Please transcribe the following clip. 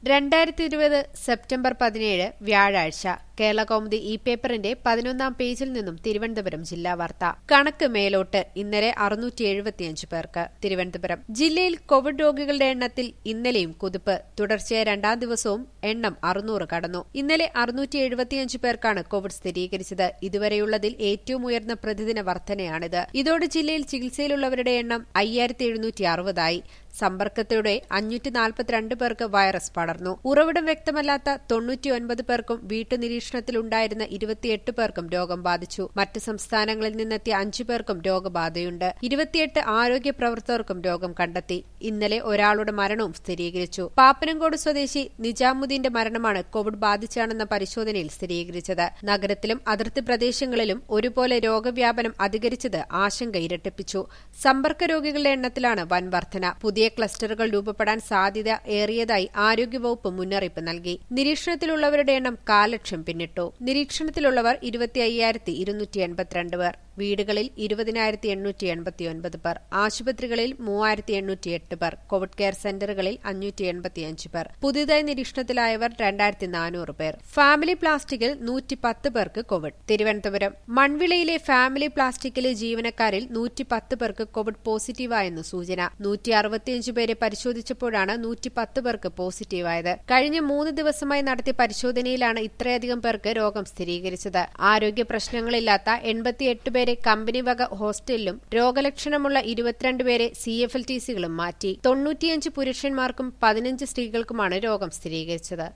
രണ്ടായിരത്തി ഇരുപത് സെപ്റ്റംബർ പതിനേഴ് വ്യാഴാഴ്ച കേരള കൗമുദി ഇ പേപ്പറിന്റെ പതിനൊന്നാം പേജിൽ നിന്നും തിരുവനന്തപുരം ജില്ലാ വാർത്ത കണക്ക് മേലോട്ട് ഇന്നലെ അറുന്നൂറ്റി എഴുപത്തിയഞ്ച് പേർക്ക് തിരുവനന്തപുരം ജില്ലയിൽ കോവിഡ് രോഗികളുടെ എണ്ണത്തിൽ ഇന്നലെയും കുതിപ്പ് തുടർച്ചയായ രണ്ടാം ദിവസവും എണ്ണം അറുന്നൂറ് കടന്നു ഇന്നലെ അറുന്നൂറ്റി എഴുപത്തിയഞ്ച് പേർക്കാണ് കോവിഡ് സ്ഥിരീകരിച്ചത് ഇതുവരെയുള്ളതിൽ ഏറ്റവും ഉയർന്ന പ്രതിദിന വർധനയാണിത് ഇതോടെ ജില്ലയിൽ ചികിത്സയിലുള്ളവരുടെ എണ്ണം അയ്യായിരത്തി എഴുന്നൂറ്റി അറുപതായി സമ്പർക്കത്തിലൂടെ അഞ്ഞൂറ്റി നാൽപ്പത്തിരണ്ട് പേർക്ക് വൈറസ് പടർന്നു ഉറവിടം വ്യക്തമല്ലാത്ത തൊണ്ണൂറ്റിയൊൻപത് പേർക്കും വീട്ടുനിരീക്ഷണത്തിലുണ്ടായിരുന്ന ഇരുപത്തിയെട്ട് പേർക്കും രോഗം ബാധിച്ചു മറ്റ് സംസ്ഥാനങ്ങളിൽ നിന്നെത്തിയ അഞ്ചു പേർക്കും രോഗബാധയുണ്ട് ഇരുപത്തിയെട്ട് ആരോഗ്യ പ്രവർത്തകർക്കും രോഗം കണ്ടെത്തി ഇന്നലെ ഒരാളുടെ മരണവും സ്ഥിരീകരിച്ചു പാപ്പനംകോട് സ്വദേശി നിജാമുദ്ദീന്റെ മരണമാണ് കോവിഡ് ബാധിച്ചാണെന്ന പരിശോധനയിൽ സ്ഥിരീകരിച്ചത് നഗരത്തിലും അതിർത്തി പ്രദേശങ്ങളിലും ഒരുപോലെ രോഗവ്യാപനം അധികരിച്ചത് ആശങ്ക ഇരട്ടിപ്പിച്ചു സമ്പർക്ക രോഗികളുടെ എണ്ണത്തിലാണ് വൻ വർധന പുതിയ ക്ലസ്റ്ററുകൾ രൂപപ്പെടാൻ സാധ്യത ഏറിയതായി ആരോഗ്യവകുപ്പ് മുന്നറിയിപ്പ് നൽകി നിരീക്ഷണത്തിലുള്ളവരുടെ എണ്ണം കാലക്ഷം പിന്നിട്ടു നിരീക്ഷണത്തിലുള്ളവർ ഇരുപത്തി അയ്യായിരത്തി ഇരുന്നൂറ്റി എൺപത്തിരണ്ട് പേർ വീടുകളിൽ ഇരുപതിനായിരത്തി എണ്ണൂറ്റി എൺപത്തിയൊൻപത് പേർ ആശുപത്രികളിൽ മൂവായിരത്തി എണ്ണൂറ്റി എട്ട് പേർ കോവിഡ് കെയർ സെന്ററുകളിൽ അഞ്ഞൂറ്റി എൺപത്തിയഞ്ച് പേർ പുതിയതായി നിരീക്ഷണത്തിലായവർ രണ്ടായിരത്തി നാനൂറ് പേർ ഫാമിലി പ്ലാസ്റ്റിക്കിൽ നൂറ്റി പത്ത് പേർക്ക് കോവിഡ് തിരുവനന്തപുരം മൺവിളയിലെ ഫാമിലി പ്ലാസ്റ്റിക്കിലെ ജീവനക്കാരിൽ നൂറ്റി പത്ത് പേർക്ക് കോവിഡ് പോസിറ്റീവായെന്ന് സൂചന നൂറ്റി അറുപത്തിയഞ്ച് പേരെ പരിശോധിച്ചപ്പോഴാണ് നൂറ്റി പത്ത് പേർക്ക് പോസിറ്റീവായത് കഴിഞ്ഞ മൂന്ന് ദിവസമായി നടത്തിയ പരിശോധനയിലാണ് ഇത്രയധികം പേർക്ക് രോഗം സ്ഥിരീകരിച്ചത് ആരോഗ്യ പ്രശ്നങ്ങളില്ലാത്ത എൺപത്തിയെട്ട് പേരെ കമ്പനി വക ഹോസ്റ്റലിലും രോഗലക്ഷണമുള്ള ഇരുപത്തിരണ്ട് പേരെ സി എഫ് എൽ ടി സികളും മാറ്റി തൊണ്ണൂറ്റിയഞ്ച് പുരുഷന്മാർക്കും പതിനഞ്ച് സ്ത്രീകൾക്കുമാണ് രോഗം സ്ഥിരീകരിച്ചത്